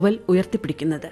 novel ഉയർത്തിപ്പിടിക്കുന്നത്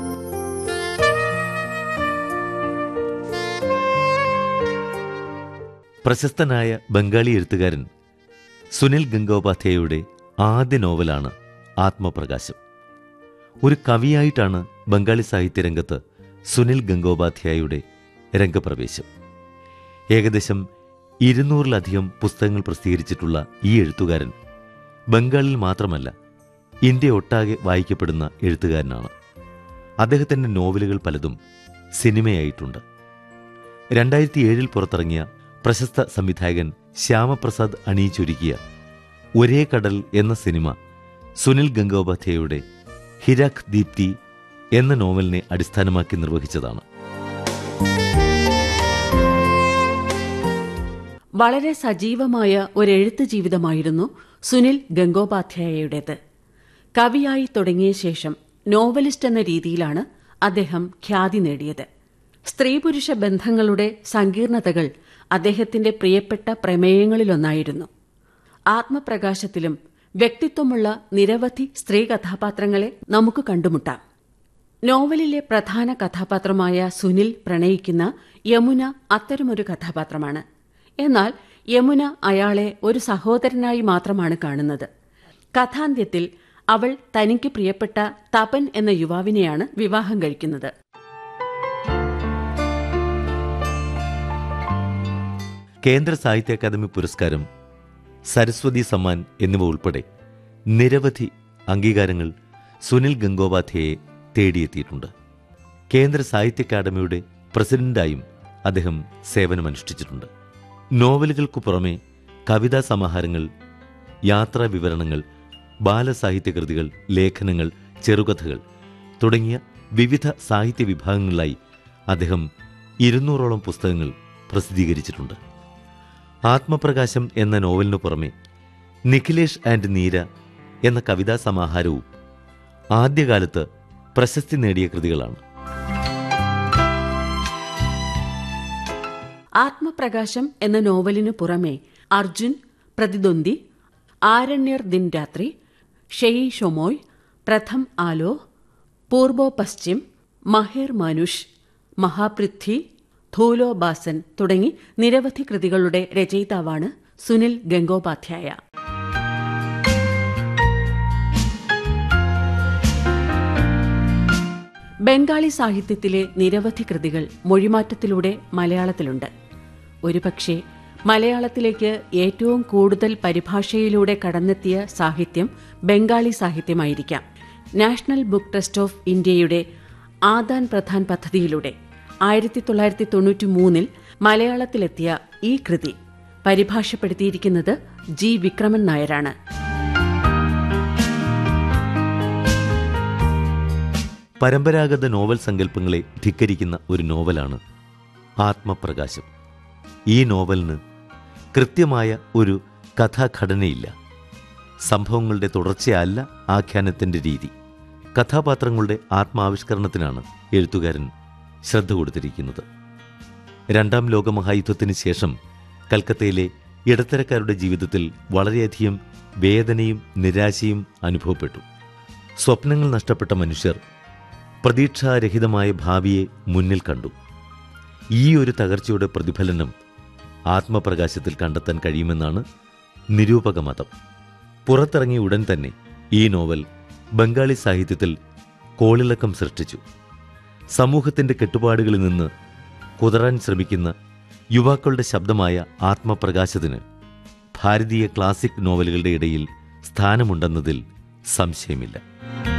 പ്രശസ്തനായ ബംഗാളി എഴുത്തുകാരൻ സുനിൽ ഗംഗോപാധ്യായയുടെ ആദ്യ നോവലാണ് ആത്മപ്രകാശം ഒരു കവിയായിട്ടാണ് ബംഗാളി സാഹിത്യരംഗത്ത് സുനിൽ ഗംഗോപാധ്യായയുടെ രംഗപ്രവേശം ഏകദേശം ഇരുന്നൂറിലധികം പുസ്തകങ്ങൾ പ്രസിദ്ധീകരിച്ചിട്ടുള്ള ഈ എഴുത്തുകാരൻ ബംഗാളിൽ മാത്രമല്ല ഇന്ത്യ ഒട്ടാകെ വായിക്കപ്പെടുന്ന എഴുത്തുകാരനാണ് അദ്ദേഹത്തിൻ്റെ നോവലുകൾ പലതും സിനിമയായിട്ടുണ്ട് രണ്ടായിരത്തി ഏഴിൽ പുറത്തിറങ്ങിയ പ്രശസ്ത സംവിധായകൻ ശ്യാമപ്രസാദ് അണിയിച്ചൊരുക്കിയ ഒരേ കടൽ എന്ന സിനിമ സുനിൽ ഗംഗോപാധ്യായയുടെ ഹിരാഖ് ദീപ്തി എന്ന നോവലിനെ അടിസ്ഥാനമാക്കി നിർവഹിച്ചതാണ് വളരെ സജീവമായ ഒരെഴുത്ത് ജീവിതമായിരുന്നു സുനിൽ ഗംഗോപാധ്യായയുടേത് കവിയായി തുടങ്ങിയ ശേഷം നോവലിസ്റ്റ് എന്ന രീതിയിലാണ് അദ്ദേഹം ഖ്യാതി നേടിയത് സ്ത്രീ പുരുഷ ബന്ധങ്ങളുടെ സങ്കീർണതകൾ അദ്ദേഹത്തിന്റെ പ്രിയപ്പെട്ട പ്രമേയങ്ങളിലൊന്നായിരുന്നു ആത്മപ്രകാശത്തിലും വ്യക്തിത്വമുള്ള നിരവധി സ്ത്രീ കഥാപാത്രങ്ങളെ നമുക്ക് കണ്ടുമുട്ടാം നോവലിലെ പ്രധാന കഥാപാത്രമായ സുനിൽ പ്രണയിക്കുന്ന യമുന അത്തരമൊരു കഥാപാത്രമാണ് എന്നാൽ യമുന അയാളെ ഒരു സഹോദരനായി മാത്രമാണ് കാണുന്നത് കഥാന്ത്യത്തിൽ അവൾ തനിക്ക് പ്രിയപ്പെട്ട തപൻ എന്ന യുവാവിനെയാണ് വിവാഹം കഴിക്കുന്നത് കേന്ദ്ര സാഹിത്യ അക്കാദമി പുരസ്കാരം സരസ്വതി സമ്മാൻ എന്നിവ ഉൾപ്പെടെ നിരവധി അംഗീകാരങ്ങൾ സുനിൽ ഗംഗോപാധ്യായെ തേടിയെത്തിയിട്ടുണ്ട് കേന്ദ്ര സാഹിത്യ അക്കാദമിയുടെ പ്രസിഡന്റായും അദ്ദേഹം സേവനമനുഷ്ഠിച്ചിട്ടുണ്ട് നോവലുകൾക്കു പുറമെ കവിതാ സമാഹാരങ്ങൾ യാത്രാ വിവരണങ്ങൾ ബാലസാഹിത്യകൃതികൾ ലേഖനങ്ങൾ ചെറുകഥകൾ തുടങ്ങിയ വിവിധ സാഹിത്യ വിഭാഗങ്ങളിലായി അദ്ദേഹം ഇരുന്നൂറോളം പുസ്തകങ്ങൾ പ്രസിദ്ധീകരിച്ചിട്ടുണ്ട് ആത്മപ്രകാശം എന്ന നോവലിനു പുറമെ നിഖിലേഷ് ആൻഡ് നീര എന്ന കവിതാ സമാഹാരവും ആദ്യകാലത്ത് പ്രശസ്തി നേടിയ കൃതികളാണ് ആത്മപ്രകാശം എന്ന നോവലിനു പുറമെ അർജുൻ പ്രതിദ്വന്ദി ആരണ്യർ ദിൻ രാത്രി ഷെയ് ഷൊമോയ് പ്രഥം ആലോ പൂർബോ പശ്ചിം മഹേർ മാനുഷ് മഹാപൃഥ്വി ധൂലോ ബാസൻ തുടങ്ങി നിരവധി കൃതികളുടെ രചയിതാവാണ് സുനിൽ ഗംഗോപാധ്യായ ബംഗാളി സാഹിത്യത്തിലെ നിരവധി കൃതികൾ മൊഴിമാറ്റത്തിലൂടെ മലയാളത്തിലുണ്ട് ഒരുപക്ഷെ മലയാളത്തിലേക്ക് ഏറ്റവും കൂടുതൽ പരിഭാഷയിലൂടെ കടന്നെത്തിയ സാഹിത്യം ബംഗാളി സാഹിത്യമായിരിക്കാം നാഷണൽ ബുക്ക് ട്രസ്റ്റ് ഓഫ് ഇന്ത്യയുടെ ആദാൻ പ്രധാൻ പദ്ധതിയിലൂടെ ആയിരത്തി തൊള്ളായിരത്തി തൊണ്ണൂറ്റി മൂന്നിൽ മലയാളത്തിലെത്തിയ ഈ കൃതി പരിഭാഷപ്പെടുത്തിയിരിക്കുന്നത് ജി വിക്രമൻ നായരാണ് പരമ്പരാഗത നോവൽ സങ്കല്പങ്ങളെ ധിക്കരിക്കുന്ന ഒരു നോവലാണ് ആത്മപ്രകാശം ഈ നോവലിന് കൃത്യമായ ഒരു കഥാഘടനയില്ല സംഭവങ്ങളുടെ തുടർച്ചയല്ല ആഖ്യാനത്തിന്റെ രീതി കഥാപാത്രങ്ങളുടെ ആത്മാവിഷ്കരണത്തിനാണ് എഴുത്തുകാരൻ ശ്രദ്ധ കൊടുത്തിരിക്കുന്നത് രണ്ടാം ലോകമഹായുദ്ധത്തിന് ശേഷം കൽക്കത്തയിലെ ഇടത്തരക്കാരുടെ ജീവിതത്തിൽ വളരെയധികം വേദനയും നിരാശയും അനുഭവപ്പെട്ടു സ്വപ്നങ്ങൾ നഷ്ടപ്പെട്ട മനുഷ്യർ പ്രതീക്ഷാരഹിതമായ ഭാവിയെ മുന്നിൽ കണ്ടു ഈ ഒരു തകർച്ചയുടെ പ്രതിഫലനം ആത്മപ്രകാശത്തിൽ കണ്ടെത്താൻ കഴിയുമെന്നാണ് നിരൂപക മതം പുറത്തിറങ്ങിയ ഉടൻ തന്നെ ഈ നോവൽ ബംഗാളി സാഹിത്യത്തിൽ കോളിളക്കം സൃഷ്ടിച്ചു സമൂഹത്തിന്റെ കെട്ടുപാടുകളിൽ നിന്ന് കുതറാൻ ശ്രമിക്കുന്ന യുവാക്കളുടെ ശബ്ദമായ ആത്മപ്രകാശത്തിന് ഭാരതീയ ക്ലാസിക് നോവലുകളുടെ ഇടയിൽ സ്ഥാനമുണ്ടെന്നതിൽ സംശയമില്ല